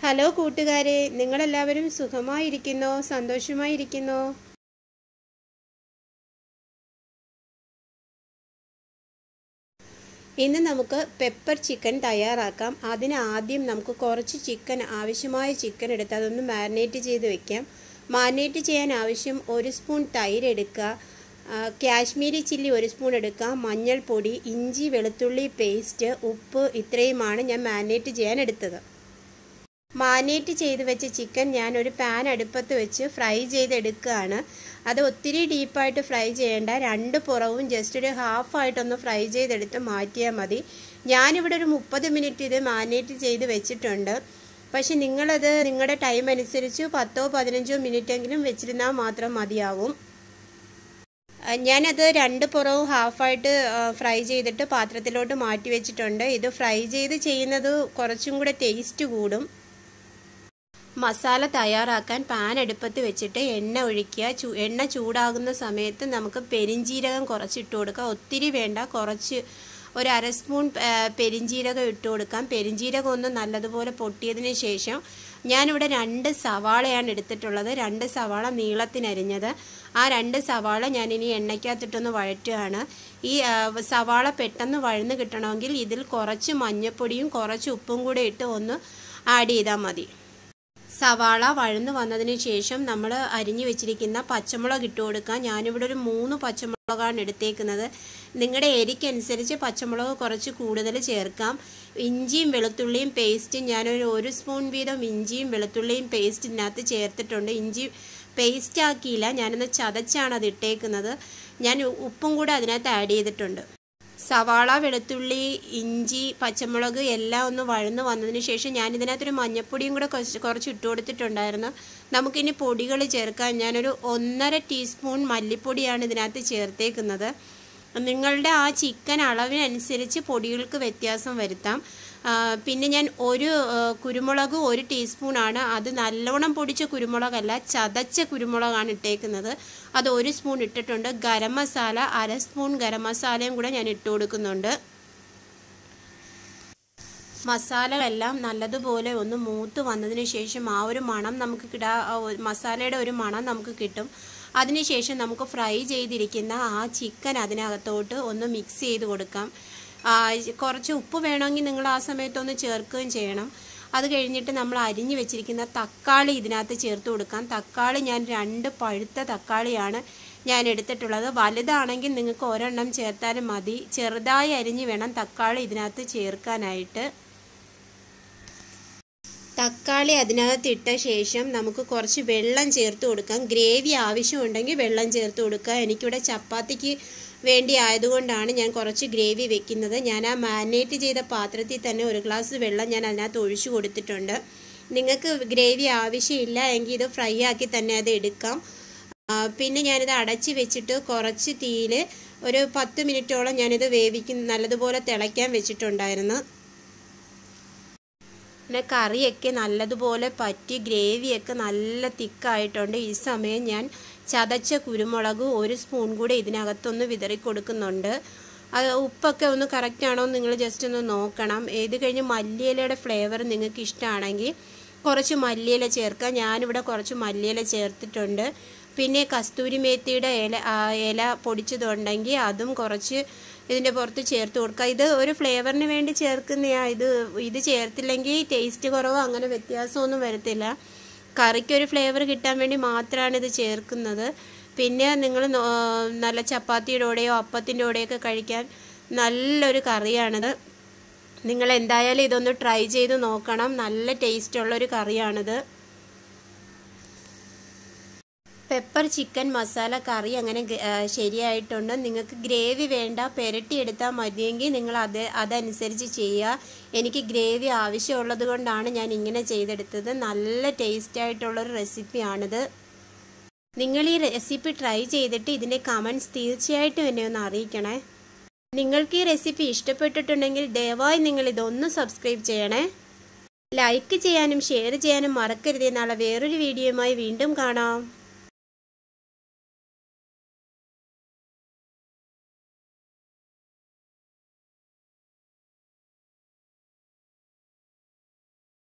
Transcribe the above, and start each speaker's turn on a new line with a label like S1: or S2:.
S1: hello കൂട്ടുകാരെ നിങ്ങളെല്ലാവരും സുഖമായിരിക്കുന്നോ സന്തോഷമായിരിക്കുന്നോ ഇന്ന് നമുക്ക് പെപ്പർ ചിക്കൻ തയ്യാറാക്കാം അതിന് ആദ്യം നമുക്ക് കുറച്ച് ചിക്കൻ ആവശ്യമായ ചിക്കൻ എടുത്ത് അതൊന്ന് മാരിനേറ്റ് ചെയ്ത് വെക്കാം മാരിനേറ്റ് ചെയ്യാൻ ആവശ്യം ഒരു സ്പൂൺ തൈര് എടുക്കുക ആ, കാശ്മീരി ചില്ലി ഒരു സ്പൂൺ എടുക്കുക മഞ്ഞൾപ്പൊടി ഇഞ്ചി വെളുത്തുള്ളി പേസ്റ്റ് ഉപ്പ് ഇത്രയുമാണ് ഞാൻ മാരിനേറ്റ് ചെയ്യാൻ എടുത്തത് മാരിനേറ്റ് ചെയ്ത് വെച്ച ചിക്കൻ ഞാൻ ഒരു പാൻ അടുപ്പത്ത് വെച്ച് ഫ്രൈ ചെയ്തെടുക്കുകയാണ് അത് ഒത്തിരി ഡീപ്പായിട്ട് ഫ്രൈ ചെയ്യേണ്ട രണ്ട് പുറവും ജസ്റ്റ് ഒരു ഹാഫായിട്ടൊന്ന് ഫ്രൈ ചെയ്തെടുത്ത് മാറ്റിയാൽ മതി ഞാനിവിടെ ഒരു മുപ്പത് മിനിറ്റ് ഇത് മാരിനേറ്റ് ചെയ്ത് വെച്ചിട്ടുണ്ട് പക്ഷെ നിങ്ങളത് നിങ്ങളുടെ ടൈം അനുസരിച്ച് പത്തോ പതിനഞ്ചോ മിനിറ്റെങ്കിലും വെച്ചിരുന്നാൽ മാത്രം മതിയാവും ആ, ഞാനത് രണ്ട് പുറവും ഹാഫായിട്ട് ഫ്രൈ ചെയ്തിട്ട് പാത്രത്തിലോട്ട് മാറ്റി വെച്ചിട്ടുണ്ട് ഇത് ഫ്രൈ ചെയ്ത് ചെയ്യുന്നത് കുറച്ചും കൂടെ ടേസ്റ്റ് കൂടും മസാല തയ്യാറാക്കാൻ പാൻ അടുപ്പത്ത് വെച്ചിട്ട് എണ്ണ ഒഴിക്കുക ചൂ എണ്ണ ചൂടാകുന്ന സമയത്ത് നമുക്ക് പെരിഞ്ജീരകം കുറച്ചിട്ട് കൊടുക്കുക ഒത്തിരി വേണ്ട കുറച്ച് ഒരു അര സ്പൂൺ ആ, പെരിഞ്ജീരകം ഇട്ട് കൊടുക്കാം പെരിഞ്ജീരകം ഒന്ന് നല്ലതുപോലെ പൊട്ടിയതിന് ശേഷം ഞാനിവിടെ രണ്ട് സവാളയാണ് എടുത്തിട്ടുള്ളത് രണ്ട് സവാള നീളത്തിനരിഞ്ഞത് ആ രണ്ട് സവാള ഞാനിനി എണ്ണയ്ക്കകത്തിട്ടൊന്ന് വഴറ്റുകയാണ് ഈ ആ, സവാള പെട്ടെന്ന് വഴന്ന് കിട്ടണമെങ്കിൽ ഇതിൽ കുറച്ച് മഞ്ഞൾപ്പൊടിയും കുറച്ച് ഉപ്പും കൂടെ ഇട്ട് ഒന്ന് ആഡ് ചെയ്താൽ മതി സവാള വഴന്നു വന്നതിന് ശേഷം നമ്മൾ അരിഞ്ഞു വെച്ചിരിക്കുന്ന പച്ചമുളക് ഇട്ട് കൊടുക്കാം ഞാനിവിടെ ഒരു മൂന്ന് പച്ചമുളകാണ് എടുത്തേക്കുന്നത് നിങ്ങളുടെ എരിക്കനുസരിച്ച് പച്ചമുളക് കുറച്ച് കൂടുതൽ ചേർക്കാം ഇഞ്ചിയും വെളുത്തുള്ളിയും പേസ്റ്റും ഞാനൊരു ഒരു സ്പൂൺ വീതം ഇഞ്ചിയും വെളുത്തുള്ളിയും പേസ്റ്റ് ഇതിനകത്ത് ചേർത്തിട്ടുണ്ട് ഇഞ്ചി പേസ്റ്റ് ആക്കിയില്ല ഞാനൊന്ന് ചതച്ചാണ് അത് ഇട്ടേക്കുന്നത് ഞാൻ ഉപ്പും കൂടെ അതിനകത്ത് ആഡ് ചെയ്തിട്ടുണ്ട് സവാള വെളുത്തുള്ളി ഇഞ്ചി പച്ചമുളക് എല്ലാം ഒന്ന് വഴന്ന് വന്നതിന് ശേഷം ഞാൻ ഇതിനകത്തൊരു മഞ്ഞപ്പൊടിയും കൂടെ കുറച്ച് കുറച്ച് ഇട്ട് കൊടുത്തിട്ടുണ്ടായിരുന്നു നമുക്കിനി പൊടികൾ ചേർക്കാൻ ഞാനൊരു ഒന്നര ടീസ്പൂൺ മല്ലിപ്പൊടിയാണ് ഇതിനകത്ത് ചേർത്തേക്കുന്നത് നിങ്ങളുടെ ആ ചിക്കൻ അളവിനനുസരിച്ച് പൊടികൾക്ക് വ്യത്യാസം വരുത്താം ആ, പിന്നെ ഞാൻ ഒരു ആ, കുരുമുളക് ഒരു ടീസ്പൂണാണ് അത് നല്ലോണം പൊടിച്ച കുരുമുളകല്ല ചതച്ച കുരുമുളകാണ് ഇട്ടേക്കുന്നത് അത് ഒരു സ്പൂൺ ഇട്ടിട്ടുണ്ട് ഗരം മസാല അര സ്പൂൺ ഗരം മസാലയും കൂടെ ഞാൻ ഇട്ട് കൊടുക്കുന്നുണ്ട് മസാലകളെല്ലാം നല്ലതുപോലെ ഒന്ന് മൂത്ത് വന്നതിന് ശേഷം ആ ഒരു മണം നമുക്ക് കിടാ ആ ഒരു മസാലയുടെ ഒരു മണം നമുക്ക് കിട്ടും അതിനുശേഷം നമുക്ക് ഫ്രൈ ചെയ്തിരിക്കുന്ന ആ ചിക്കൻ അതിനകത്തോട്ട് ഒന്ന് മിക്സ് ചെയ്ത് കൊടുക്കാം ആ, കുറച്ച് ഉപ്പ് വേണമെങ്കിൽ നിങ്ങൾ ആ സമയത്തൊന്ന് ചേർക്കുകയും ചെയ്യണം അത് കഴിഞ്ഞിട്ട് നമ്മൾ അരിഞ്ഞു വെച്ചിരിക്കുന്ന തക്കാളി ഇതിനകത്ത് ചേർത്ത് കൊടുക്കാം തക്കാളി ഞാൻ രണ്ട് പഴുത്ത തക്കാളിയാണ് ഞാൻ എടുത്തിട്ടുള്ളത് വലുതാണെങ്കിൽ നിങ്ങൾക്ക് ഒരെണ്ണം ചേർത്താലും മതി ചെറുതായി അരിഞ്ഞ് വേണം തക്കാളി ഇതിനകത്ത് ചേർക്കാനായിട്ട് തക്കാളി അതിനകത്ത് ഇട്ട ശേഷം നമുക്ക് കുറച്ച് വെള്ളം ചേർത്ത് കൊടുക്കാം ഗ്രേവി ആവശ്യമുണ്ടെങ്കിൽ വെള്ളം ചേർത്ത് കൊടുക്കുക എനിക്കിവിടെ ചപ്പാത്തിക്ക് വേണ്ടി ആയതുകൊണ്ടാണ് ഞാൻ കുറച്ച് ഗ്രേവി വെക്കുന്നത് ഞാൻ ആ മാരിനേറ്റ് ചെയ്ത പാത്രത്തിൽ തന്നെ ഒരു ഗ്ലാസ് വെള്ളം ഞാൻ അതിനകത്ത് ഒഴിച്ചു കൊടുത്തിട്ടുണ്ട് നിങ്ങൾക്ക് ഗ്രേവി ആവശ്യമില്ല എങ്കിൽ ഇത് ഫ്രൈ ആക്കി തന്നെ അത് എടുക്കാം ആ, പിന്നെ ഞാനിത് അടച്ച് വെച്ചിട്ട് കുറച്ച് തീയിൽ ഒരു പത്ത് മിനിറ്റോളം ഞാനിത് വേവിക്കും നല്ലതുപോലെ തിളയ്ക്കാൻ വെച്ചിട്ടുണ്ടായിരുന്നു പിന്നെ കറിയൊക്കെ നല്ലതുപോലെ പറ്റി ഗ്രേവിയൊക്കെ നല്ല തിക്കായിട്ടുണ്ട് ഈ സമയം ഞാൻ ചതച്ച കുരുമുളക് ഒരു സ്പൂൺ കൂടെ ഇതിനകത്തൊന്ന് വിതറി കൊടുക്കുന്നുണ്ട് അത് ഉപ്പൊക്കെ ഒന്ന് കറക്റ്റ് ആണോ എന്ന് നിങ്ങൾ ജസ്റ്റ് ഒന്ന് നോക്കണം ഇത് കഴിഞ്ഞ് മല്ലിയിലയുടെ ഫ്ലേവർ നിങ്ങൾക്ക് ഇഷ്ടമാണെങ്കിൽ കുറച്ച് മല്ലിയില ചേർക്കാം ഞാനിവിടെ കുറച്ച് മല്ലിയില ചേർത്തിട്ടുണ്ട് പിന്നെ കസ്തൂരി മേത്തിയുടെ ഇല ആ, ഇല പൊടിച്ചതുണ്ടെങ്കിൽ അതും കുറച്ച് ഇതിൻ്റെ പുറത്ത് ചേർത്ത് കൊടുക്കുക ഇത് ഒരു ഫ്ലേവറിന് വേണ്ടി ചേർക്കുന്നതാ ഇത് ഇത് ചേർത്തില്ലെങ്കിൽ ടേസ്റ്റ് കുറവോ അങ്ങനെ വ്യത്യാസമൊന്നും വരത്തില്ല കറിക്കൊരു ഫ്ലേവർ കിട്ടാൻ വേണ്ടി മാത്രമാണ് ഇത് ചേർക്കുന്നത് പിന്നെ നിങ്ങൾ നല്ല ചപ്പാത്തിയുടെ കൂടെയോ അപ്പത്തിൻ്റെ കൂടെയൊക്കെ കഴിക്കാൻ നല്ലൊരു കറിയാണിത് നിങ്ങൾ എന്തായാലും ഇതൊന്ന് ട്രൈ ചെയ്ത് നോക്കണം നല്ല ടേസ്റ്റുള്ള ഒരു കറിയാണിത് പെപ്പർ ചിക്കൻ മസാല കറി അങ്ങനെ ഗ- ആ, ശരിയായിട്ടുണ്ട് നിങ്ങൾക്ക് ഗ്രേവി വേണ്ട പെരട്ടിയെടുത്താൽ മതിയെങ്കിൽ നിങ്ങൾ അത് അതനുസരിച്ച് ചെയ്യുക എനിക്ക് ഗ്രേവി ആവശ്യമുള്ളത് കൊണ്ടാണ് ഞാൻ ഇങ്ങനെ ചെയ്തെടുത്തത് നല്ല ടേസ്റ്റ് ആയിട്ടുള്ളൊരു റെസിപ്പിയാണിത് നിങ്ങൾ ഈ റെസിപ്പി ട്രൈ ചെയ്തിട്ട് ഇതിൻ്റെ കമൻറ്റ്സ് തീർച്ചയായിട്ടും എന്നെ ഒന്ന് അറിയിക്കണേ നിങ്ങൾക്ക് ഈ റെസിപ്പി ഇഷ്ടപ്പെട്ടിട്ടുണ്ടെങ്കിൽ ദയവായി നിങ്ങൾ ഇതൊന്ന് സബ്സ്ക്രൈബ് ചെയ്യണേ ലൈക്ക് ചെയ്യാനും ഷെയർ ചെയ്യാനും മറക്കരുത് നാളെ വേറൊരു വീഡിയോയുമായി വീണ്ടും കാണാം